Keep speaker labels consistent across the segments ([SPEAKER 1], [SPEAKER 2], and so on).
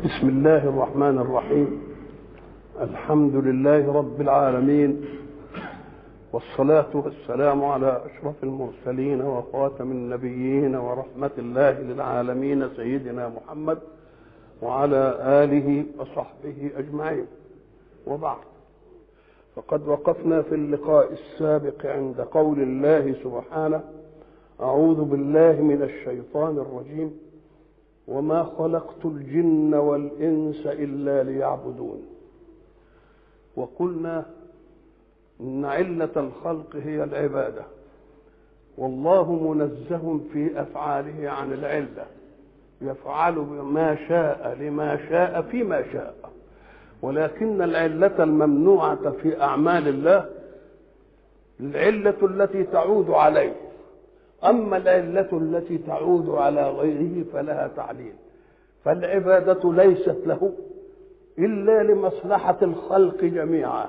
[SPEAKER 1] بسم الله الرحمن الرحيم الحمد لله رب العالمين والصلاة والسلام على أشرف المرسلين وخاتم النبيين ورحمة الله للعالمين سيدنا محمد وعلى آله وصحبه أجمعين وبعد فقد وقفنا في اللقاء السابق عند قول الله سبحانه أعوذ بالله من الشيطان الرجيم وما خلقت الجن والإنس إلا ليعبدون وقلنا إن علة الخلق هي العبادة والله منزه في أفعاله عن العلة يفعل ما شاء لما شاء فيما شاء ولكن العلة الممنوعة في أعمال الله العلة التي تعود عليه أما العلة التي تعود على غيره فلها تعليل فالعبادة ليست له إلا لمصلحة الخلق جميعا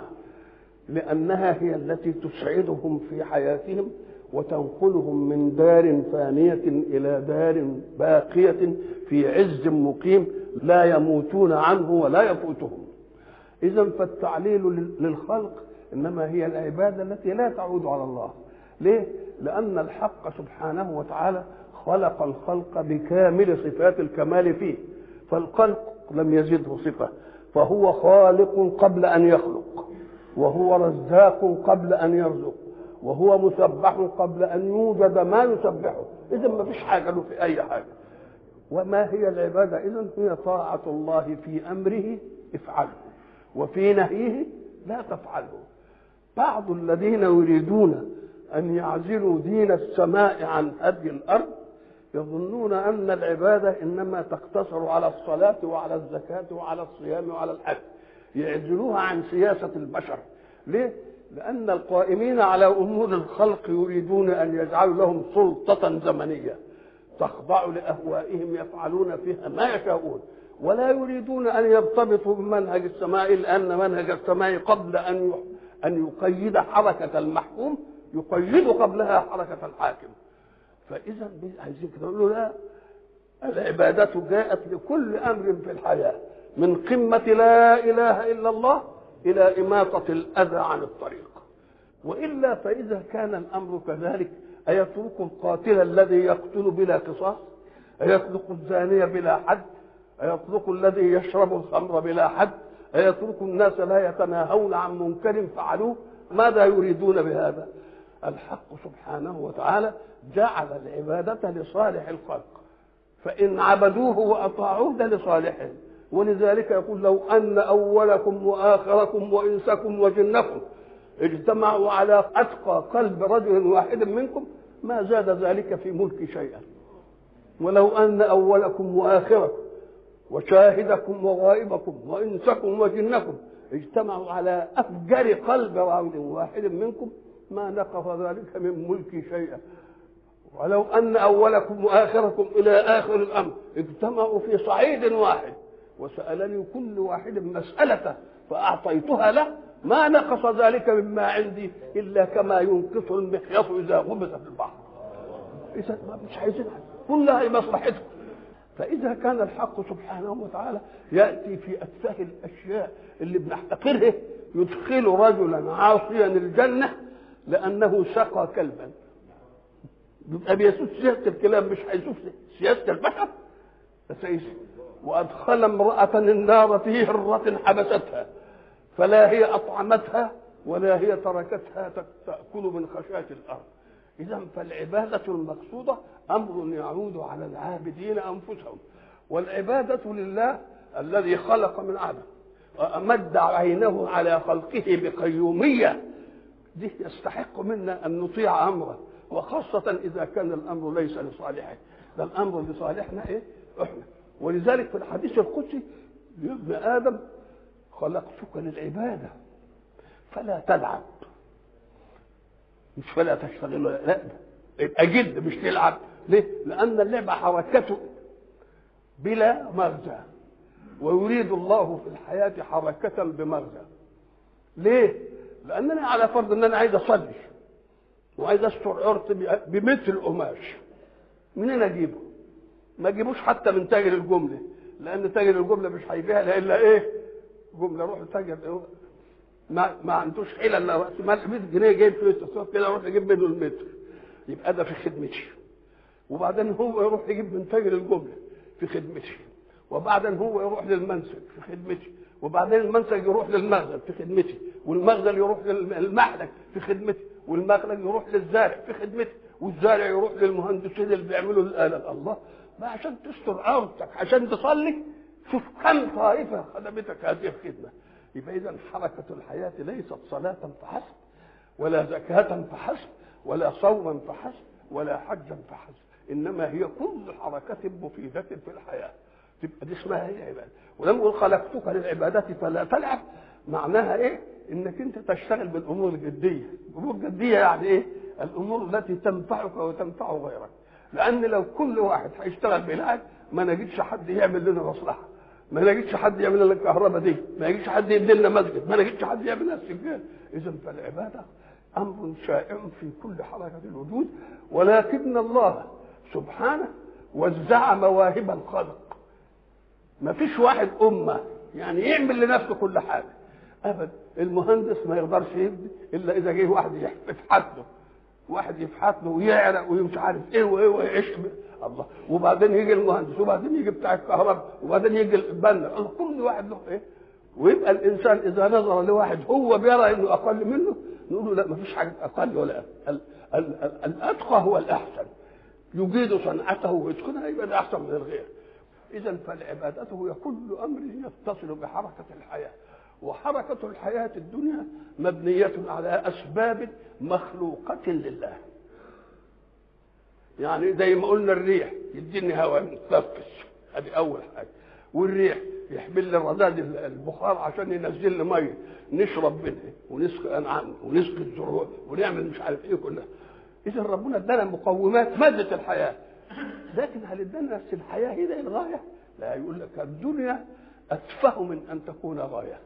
[SPEAKER 1] لأنها هي التي تسعدهم في حياتهم وتنقلهم من دار فانية إلى دار باقية في عز مقيم لا يموتون عنه ولا يفوتهم إذا فالتعليل للخلق إنما هي العبادة التي لا تعود على الله ليه؟ لأن الحق سبحانه وتعالى خلق الخلق بكامل صفات الكمال فيه فالخلق لم يزده صفة فهو خالق قبل أن يخلق وهو رزاق قبل أن يرزق وهو مسبح قبل أن يوجد ما يسبحه إذا ما فيش حاجة له في أي حاجة وما هي العبادة إذا هي طاعة الله في أمره افعله وفي نهيه لا تفعله بعض الذين يريدون أن يعزلوا دين السماء عن هدي الأرض يظنون أن العبادة إنما تقتصر على الصلاة وعلى الزكاة وعلى الصيام وعلى الحج يعزلوها عن سياسة البشر ليه؟ لأن القائمين على أمور الخلق يريدون أن يجعلوا لهم سلطة زمنية تخضع لأهوائهم يفعلون فيها ما يشاءون ولا يريدون أن يرتبطوا بمنهج السماء لأن منهج السماء قبل أن أن يقيد حركة المحكوم يقيد قبلها حركة الحاكم فإذا عايزين كده نقول له لا العبادة جاءت لكل أمر في الحياة من قمة لا إله إلا الله إلى إماطة الأذى عن الطريق وإلا فإذا كان الأمر كذلك أيترك القاتل الذي يقتل بلا قصاص أيطلق الزانية بلا حد أيطلق الذي يشرب الخمر بلا حد أيترك الناس لا يتناهون عن منكر فعلوه ماذا يريدون بهذا الحق سبحانه وتعالى جعل العبادة لصالح الخلق فإن عبدوه وأطاعوه ده لصالحهم ولذلك يقول لو أن أولكم وآخركم وإنسكم وجنكم اجتمعوا على أتقى قلب رجل واحد منكم ما زاد ذلك في ملك شيئا ولو أن أولكم وآخركم وشاهدكم وغائبكم وإنسكم وجنكم اجتمعوا على أفجر قلب رجل واحد منكم ما نقص ذلك من ملكي شيئا ولو أن أولكم وآخركم إلى آخر الأمر اجتمعوا في صعيد واحد وسألني كل واحد مسألة فأعطيتها له ما نقص ذلك مما عندي إلا كما ينقص المخيط إذا غمس في البحر إذا ما مش عايزين كلها لمصلحتكم فإذا كان الحق سبحانه وتعالى يأتي في أتفه الأشياء اللي بنحتقرها يدخل رجلا عاصيا الجنة لأنه سقى كلبا يبقى بيسوس سياسة الكلام مش هيسوس سياسة البشر وأدخل امرأة النار في هرة حبستها فلا هي أطعمتها ولا هي تركتها تأكل من خشاش الأرض إذا فالعبادة المقصودة أمر يعود على العابدين أنفسهم والعبادة لله الذي خلق من عدم وأمد عينه على خلقه بقيومية دي يستحق منا أن نطيع أمره وخاصة إذا كان الأمر ليس لصالحه ده الأمر لصالحنا إيه؟ إحنا ولذلك في الحديث القدسي يا ابن آدم خلقتك للعبادة فلا تلعب مش فلا تشتغل لا يبقى جد مش تلعب ليه؟ لأن اللعبة حركته بلا مغزى ويريد الله في الحياة حركة بمغزى ليه؟ لأنني على فرض أن أنا عايز أصلي وعايز أستر عرض بمثل قماش منين أجيبه؟ ما اجيبوش حتى من تاجر الجمله لان تاجر الجمله مش هيبيعها الا ايه جمله روح تاجر ما ما عندوش حيله الا راس مال 100 جنيه جايب فلوس تصرف كده اروح اجيب منه المتر يبقى ده في خدمتي وبعدين هو يروح يجيب من تاجر الجمله في خدمتي وبعدين هو يروح للمنسج في خدمتي وبعدين المنسج يروح للمخزن في خدمتي والمخزن يروح للمحلك في خدمتي والمخلج يروح للزارع في خدمتي والزارع يروح للمهندسين اللي بيعملوا الآلة الله ما عشان تستر عورتك عشان تصلي شوف كم طائفة خدمتك هذه الخدمة يبقى إذا حركة الحياة ليست صلاة فحسب ولا زكاة فحسب ولا صوما فحسب ولا حجا فحسب إنما هي كل حركة مفيدة في الحياة تبقى دي اسمها هي عبادة ولما يقول خلقتك للعبادات فلا تلعب معناها ايه؟ انك انت تشتغل بالامور الجديه، الامور الجديه يعني ايه؟ الامور التي تنفعك وتنفع غيرك. لان لو كل واحد هيشتغل بلعب ما نجدش حد يعمل لنا مصلحه. ما نجدش حد يعمل لنا الكهرباء دي، ما نجدش حد يبني لنا مسجد، ما نجدش حد يعمل لنا السجاد. اذا فالعباده امر شائع في كل حركه الوجود ولكن الله سبحانه وزع مواهب الخلق. ما فيش واحد امه يعني يعمل لنفسه كل حاجه ابدا المهندس ما يقدرش يبني الا اذا جه واحد يفحت له واحد يفحت له ويعرق ومش عارف ايه وايه وايش الله وبعدين يجي المهندس وبعدين يجي بتاع الكهرباء وبعدين يجي البنا كل واحد له ايه ويبقى الانسان اذا نظر لواحد هو بيرى انه اقل منه نقول له لا ما فيش حاجه اقل ولا ال ال ال الاتقى هو الاحسن يجيد صنعته ويتقنها يبقى ده احسن من الغير اذا فالعبادة هي كل امر يتصل بحركه الحياه وحركه الحياه الدنيا مبنيه على اسباب مخلوقه لله يعني زي ما قلنا الريح يديني هواء متنفس هذه اول حاجه والريح يحمل لي الرذاذ البخار عشان ينزل لي ميه نشرب منها ونسقي انعام ونسقي الزروع ونعمل مش عارف ايه كلها اذا ربنا ادانا مقومات ماده الحياه لكن هل ادانا نفس الحياه هي الغايه؟ لا يقول لك الدنيا اتفه من ان تكون غايه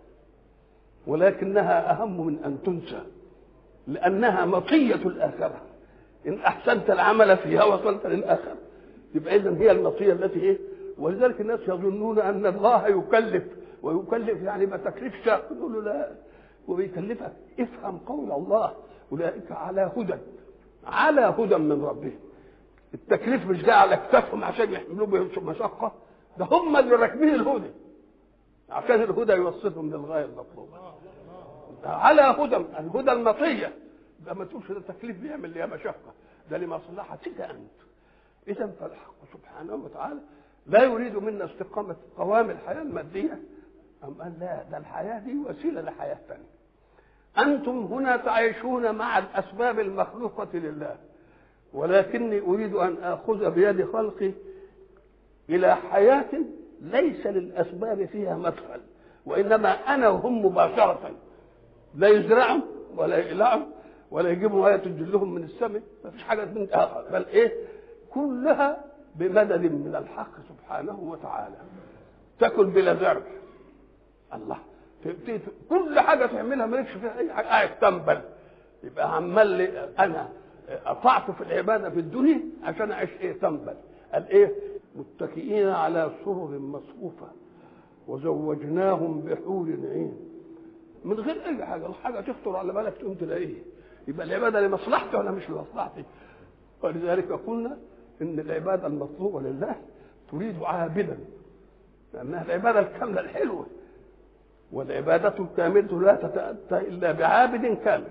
[SPEAKER 1] ولكنها اهم من ان تنسى لانها مطيه الاخره ان احسنت العمل فيها وصلت للاخره يبقى اذا هي المطيه التي ايه؟ ولذلك الناس يظنون ان الله يكلف ويكلف يعني ما تكليف شاق نقول له لا وبيكلفك افهم قول الله اولئك على هدى على هدى من ربهم التكليف مش جاي على كتافهم عشان يحملوه بمشقه ده هم اللي راكبين الهدى عشان الهدى يوصلهم للغايه المطلوبه على هدى الهدى المطيه ده ما تقولش ده تكليف بيعمل لي مشقه ده لمصلحتك انت اذا فالحق سبحانه وتعالى لا يريد منا استقامه قوام الحياه الماديه أم قال لا ده الحياه دي وسيله لحياه ثانيه انتم هنا تعيشون مع الاسباب المخلوقه لله ولكني اريد ان اخذ بيد خلقي الى حياه ليس للاسباب فيها مدخل وانما انا وهم مباشره لا يزرعوا ولا يقلعوا ولا يجيبوا آية تجلهم من السماء ما فيش حاجة من آخر بل إيه كلها بمدد من الحق سبحانه وتعالى تاكل بلا زرع الله كل حاجة تعملها مالكش فيها أي حاجة قاعد تنبل يبقى عمال لي أنا قطعت في العبادة في الدنيا عشان أعيش إيه تنبل قال إيه متكئين على سرر مصفوفة وزوجناهم بحور عين من غير اي حاجه الحاجه تخطر على بالك تقوم تلاقيه يبقى العباده لمصلحتي ولا مش لمصلحتي ولذلك قلنا ان العباده المطلوبه لله تريد عابدا لانها العباده الكامله الحلوه والعباده الكامله لا تتاتى الا بعابد كامل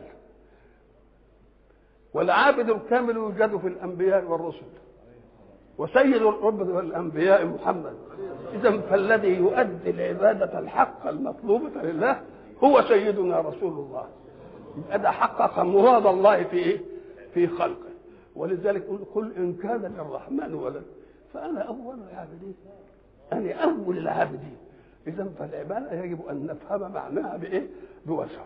[SPEAKER 1] والعابد الكامل يوجد في الانبياء والرسل وسيد العبد والانبياء محمد اذا فالذي يؤدي العباده الحق المطلوبه لله هو سيدنا رسول الله يبقى ده حقق مراد الله في ايه؟ في خلقه ولذلك يقول قل ان كان للرحمن ولد فانا اول العابدين انا اول العابدين اذا فالعباده يجب ان نفهم معناها بايه؟ بوسع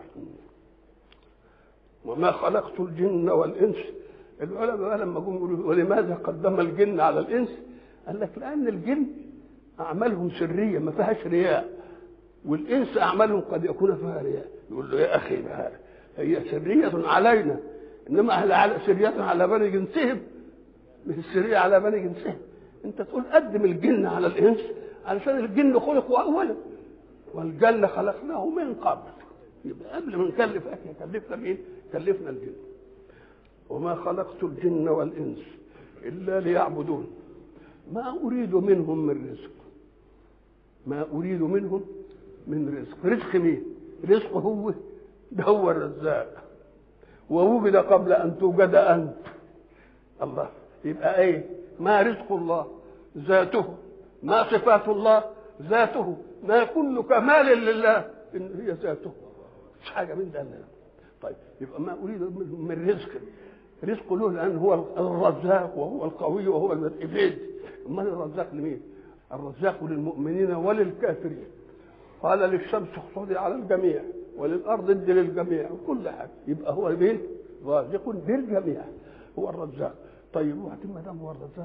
[SPEAKER 1] وما خلقت الجن والانس العلماء لما جم يقولوا ولماذا قدم الجن على الانس؟ قال لك لان الجن اعمالهم سريه ما فيهاش رياء والانس اعمالهم قد يكون فيها رياء يقول له يا اخي هي سريه علينا انما على سريه على بني جنسهم مش السريه على بني جنسهم انت تقول قدم الجن على الانس علشان الجن خلقوا اولا والجن خلقناه من قبل يبقى قبل ما نكلف احنا كلفنا مين؟ كلفنا الجن وما خلقت الجن والانس الا ليعبدون ما اريد منهم من رزق ما اريد منهم من رزق رزق مين؟ رزق هو ده هو الرزاق ووجد قبل ان توجد انت الله يبقى ايه ما رزق الله ذاته ما صفات الله ذاته ما كل كمال لله ان هي ذاته مش حاجه من ده طيب يبقى ما اريد من رزق رزق له لان هو الرزاق وهو القوي وهو الابيد امال الرزاق لمين؟ الرزاق للمؤمنين وللكافرين قال للشمس اخصدي على الجميع وللارض اد للجميع وكل حاجه يبقى هو مين؟ رازق للجميع هو الرزاق طيب وبعدين ما دام هو الرزاق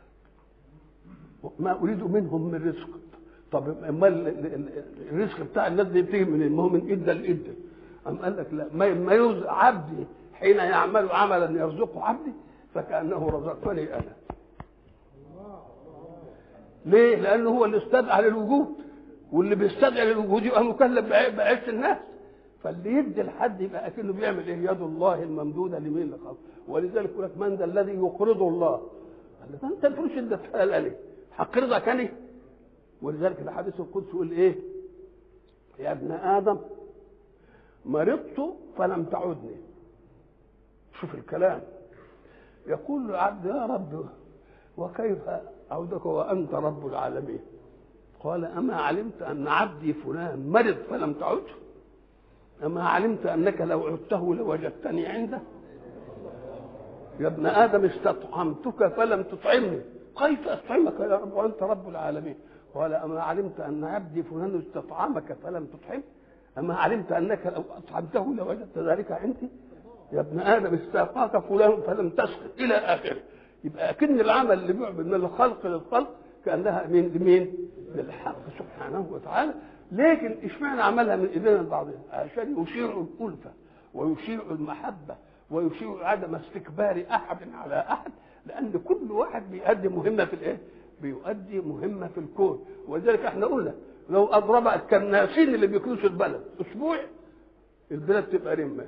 [SPEAKER 1] ما اريد منهم من رزق طب امال الرزق بتاع الناس دي بتيجي من ما هو من اده لاده أم قال لك لا ما ما يرزق عبدي حين يعمل عملا يرزقه عبدي فكانه رزقني انا ليه؟ لانه هو اللي استدعى للوجود واللي بيستدعي للوجود يبقى مكلف بعيش الناس فاللي يدي لحد يبقى اكنه بيعمل ايه؟ يد الله الممدوده لمين اللي خلق ولذلك يقول لك من ذا الذي يقرض الله؟ قال له انت الفلوس اللي اديتها لي هقرضك انا ولذلك الحديث القدسي يقول ايه؟ يا ابن ادم مرضت فلم تعدني شوف الكلام يقول العبد يا رب وكيف أعودك وأنت رب العالمين قال أما علمت أن عبدي فلان مرض فلم تعده أما علمت أنك لو عدته لوجدتني عنده يا ابن آدم استطعمتك فلم تطعمني كيف أطعمك يا رب وأنت رب العالمين قال أما علمت أن عبدي فلان استطعمك فلم تطعمه أما علمت أنك لو أطعمته لوجدت ذلك عندي يا ابن آدم استاقاك فلان فلم تسقط إلى آخره يبقى أكن العمل اللي بيعبد من الخلق للخلق كأنها من لمين؟ للحق سبحانه وتعالى لكن اشمعنى عملها من ايدينا لبعضنا؟ عشان يشيع الألفة ويشيع المحبة ويشيع عدم استكبار أحد على أحد لأن كل واحد بيؤدي مهمة في الإيه؟ بيؤدي مهمة في الكون ولذلك احنا قلنا لو أضرب الكناسين اللي بيكنسوا البلد أسبوع البلد تبقى رمة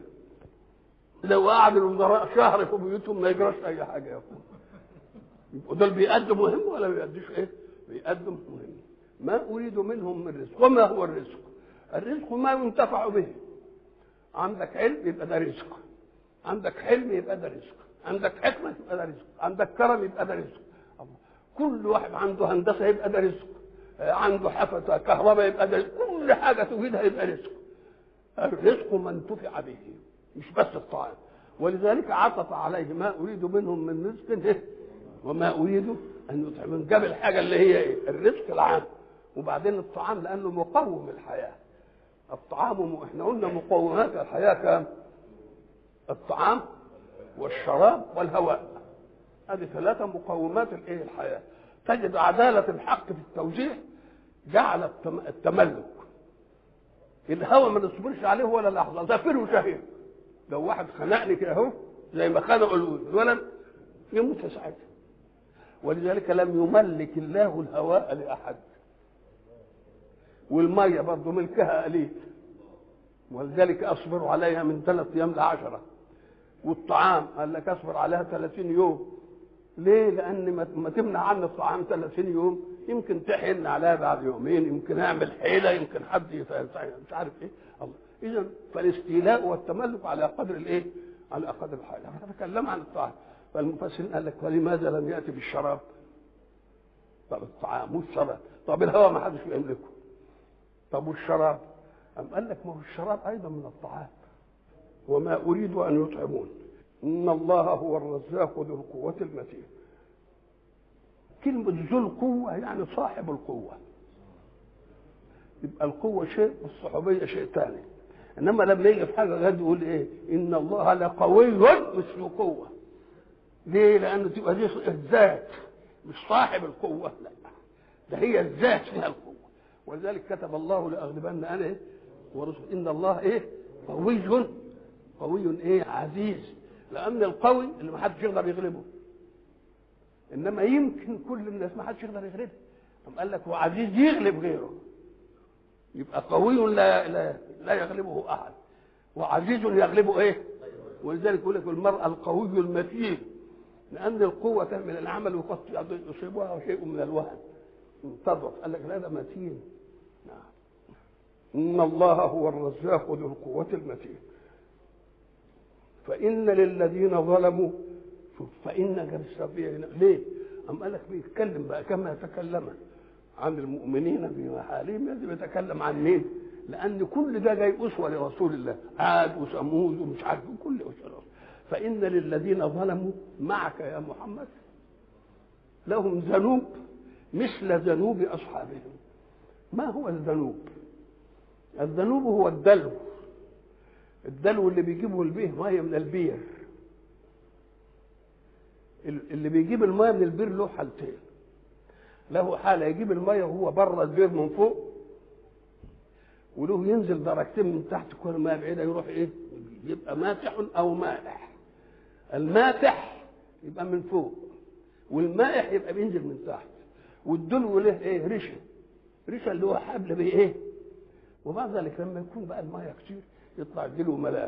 [SPEAKER 1] لو قعد الوزراء شهر في بيوتهم ما يجراش أي حاجة يا أخوان يبقوا دول بيأدوا مهمة ولا بيأدوش إيه؟ بيأدوا مهمة ما أريد منهم من رزق وما هو الرزق؟ الرزق ما ينتفع به عندك علم يبقى ده رزق عندك حلم يبقى ده رزق عندك حكمة يبقى ده رزق عندك كرم يبقى ده رزق الله. كل واحد عنده هندسة يبقى ده رزق عنده حفظة كهرباء يبقى ده رزق. كل حاجة توجدها يبقى رزق الرزق ما انتفع به مش بس الطعام ولذلك عطف عليه ما اريد منهم من رزق وما اريد ان يطعمون جاب الحاجه اللي هي ايه؟ الرزق العام وبعدين الطعام لانه مقوم الحياه الطعام احنا قلنا مقومات الحياه كام؟ الطعام والشراب والهواء هذه ثلاثة مقومات الايه الحياة تجد عدالة الحق في التوزيع جعل التملك الهواء ما نصبرش عليه ولا لحظة زفير وشهير لو واحد خنقني كده اهو زي ما خنقوا الولد يموت في ساعتها ولذلك لم يملك الله الهواء لأحد والمية برضه ملكها قليل ولذلك أصبر عليها من ثلاث أيام لعشرة والطعام قال لك أصبر عليها 30 يوم ليه؟ لأن ما تمنع عني الطعام 30 يوم يمكن تحن عليها بعد يومين يمكن أعمل حيلة يمكن حد مش عارف إيه الله إذا فالاستيلاء والتملك على قدر الإيه؟ على قدر الحاجة نتكلم عن الطعام فالمفسرين قال لك ولماذا لم يأتي بالشراب؟ طب الطعام والشراب طب الهواء ما حدش يملكه طب والشراب؟ أم قال لك ما هو الشراب أيضا من الطعام وما أريد أن يطعمون إن الله هو الرزاق ذو القوة المتين كلمة ذو القوة يعني صاحب القوة يبقى القوة شيء والصحوبية شيء ثاني إنما لما يجي في حاجة غد يقول إيه إن الله لقوي مش ذو قوة ليه؟ لأنه تبقى دي الذات مش صاحب القوة لا ده هي الذات فيها القوة ولذلك كتب الله لأغلبن أنا إيه؟ ورسول إن الله إيه؟ قوي قوي إيه؟ عزيز لأن القوي اللي ما حدش يقدر يغلبه إنما يمكن كل الناس ما حدش يقدر يغلبه أم قال لك وعزيز يغلب غيره يبقى قوي لا لا, لا يغلبه احد وعزيز يغلبه ايه ولذلك يقول لك المرأة القوي المتين لأن القوة تعمل العمل وقد يصيبها شيء من الوهن تضعف قال لك لا ده متين نعم إن الله هو الرزاق ذو القوة المتين فإن للذين ظلموا شوف فإن جاب ليه؟ أم قال لك بيتكلم بقى كما تكلم عن المؤمنين بمحالهم لازم يتكلم عن مين؟ لأن كل ده جاي أسوة لرسول الله عاد وثمود ومش عارف كل أسوة فإن للذين ظلموا معك يا محمد لهم ذنوب مثل ذنوب أصحابهم ما هو الذنوب؟ الذنوب هو الدلو الدلو اللي بيجيبه البيه ميه من البير اللي بيجيب الميه من البير له حالتين له حاله يجيب الميه وهو بره البير من فوق وله ينزل درجتين من تحت كل ما بعيدة يروح ايه يبقى ماتح او مائح الماتح يبقى من فوق والمائح يبقى بينزل من تحت والدلو له ايه ريشه ريشه اللي هو حبل بايه ايه وبعد ذلك لما يكون بقى الميه كتير يطلع الدلو ملاه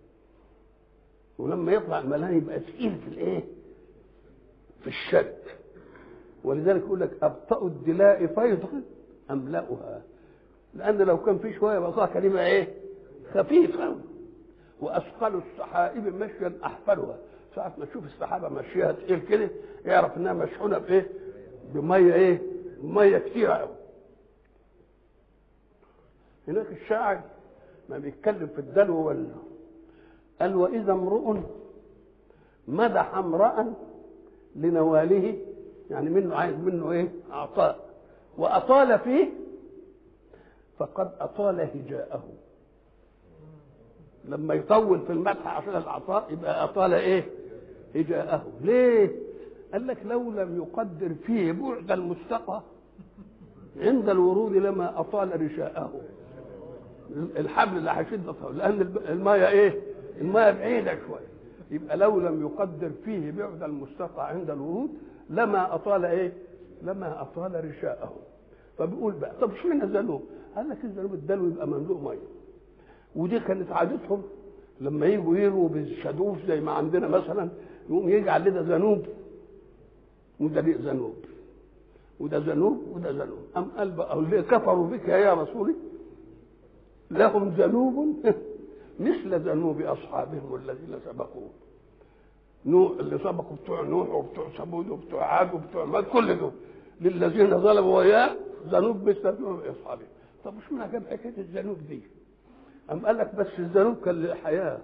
[SPEAKER 1] ولما يطلع الملاه يبقى ثقيل في الايه في الشد ولذلك يقول لك ابطأ الدلاء فيضا املأها لان لو كان في شويه بقى كلمه ايه خفيف قوي واثقل السحائب مشيا احفلها ساعة ما تشوف السحابة ماشيها تقيل كده يعرف انها مشحونة بايه؟ بمية ايه؟ مية كتيرة قوي. هناك الشاعر ما بيتكلم في الدلو ولا قال وإذا امرؤ مدح امرأ لنواله يعني منه عايز منه ايه؟ عطاء وأطال فيه فقد أطال هجاءه لما يطول في المدح عشان العطاء يبقى أطال إيه؟ هجاءه ليه؟ قال لك لو لم يقدر فيه بعد المستقى عند الورود لما أطال رشاءه الحبل اللي هيشد لأن المايه إيه؟ المايه بعيدة شوية يبقى لو لم يقدر فيه بعد المستقى عند الورود لما أطال إيه؟ لما أطال رشاءه فبيقول بقى طب اشمعنى الذنوب؟ قال لك الذنوب الدلو يبقى مملوء ميه ودي كانت عادتهم لما يجوا يروا بالشدوف زي ما عندنا مثلا يقوم يجعل ده ذنوب وده ذنوب وده ذنوب وده ذنوب أم قال بقى اللي كفروا بك يا رسولي لهم ذنوب مثل ذنوب أصحابهم الذين سبقوه نوح اللي سبقوا بتوع نوح وبتوع ثمود وبتوع عاد وبتوع ماد كل دول للذين ظلموا وياه ذنوب مثل ذنوب أصحابهم طب مش معنى جاب حكايه الذنوب دي أم قال لك بس الذنوب كان للحياة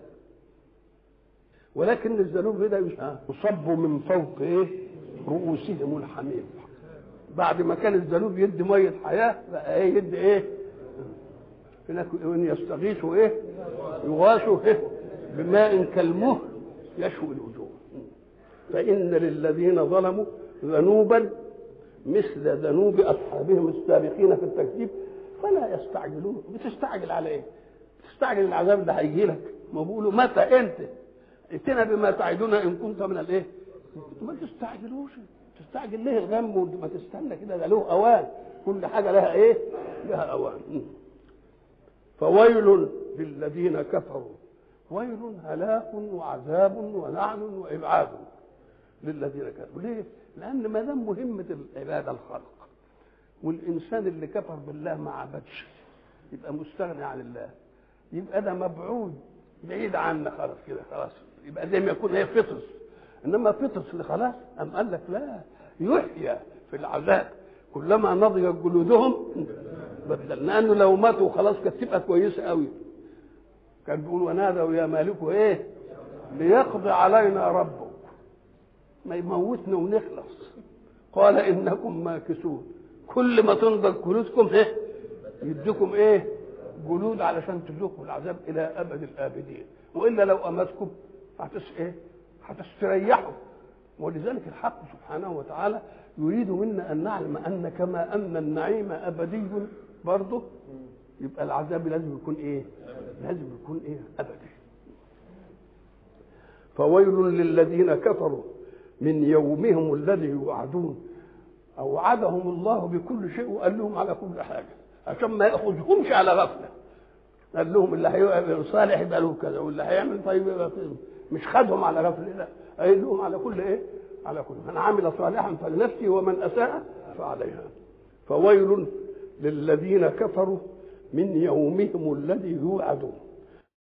[SPEAKER 1] ولكن الذنوب ده مش يصب من فوق ايه رؤوسهم الحميم بعد ما كان الذنوب يدي مية حياة بقى ايه يدي ايه هناك ان يستغيثوا ايه يغاثوا ايه بماء كالمهل يشوي الوجوه فإن للذين ظلموا ذنوبا مثل ذنوب أصحابهم السابقين في التكذيب فلا يستعجلون بتستعجل على ايه؟ بتستعجل العذاب اللي هيجي لك ما بيقولوا متى انت ائتنا بما تعدنا ان كنت من الايه؟ ما تستعجلوش تستعجل ليه الغم ما تستنى كده ده له اوان كل حاجه لها ايه؟ لها اوان فويل للذين كفروا ويل هلاك وعذاب ولعن وابعاد للذين كفروا ليه؟ لان ما دام مهمه العباده الخلق والانسان اللي كفر بالله ما عبدش يبقى مستغني عن الله يبقى ده مبعود بعيد عنا خلاص كده خلاص يبقى زي ما يكون هي فطس انما فطس اللي خلاص ام قال لك لا يحيى في العذاب كلما نضجت جلودهم بدلنا انه لو ماتوا خلاص كانت تبقى كويسه قوي كان بيقول ونادوا يا مالك ايه ليقضي علينا ربك ما يموتنا ونخلص قال انكم ماكسون كل ما تنضج جلودكم ايه يديكم ايه جلود علشان تذوقوا العذاب الى ابد الابدين والا لو امسكم هتس ايه هتستريحوا ولذلك الحق سبحانه وتعالى يريد منا ان نعلم ان كما ان النعيم ابدي برضه يبقى العذاب لازم يكون ايه لازم يكون ايه ابدي فويل للذين كفروا من يومهم الذي يوعدون اوعدهم الله بكل شيء وقال لهم على كل حاجه عشان ما ياخذهمش على غفله قال لهم اللي هيبقى صالح يبقى له كذا واللي هيعمل طيب يبقى كذا مش خدهم على غفله لا قال لهم على كل ايه على كل من عمل صالحا فلنفسه ومن اساء فعليها فويل للذين كفروا من يومهم الذي يوعدون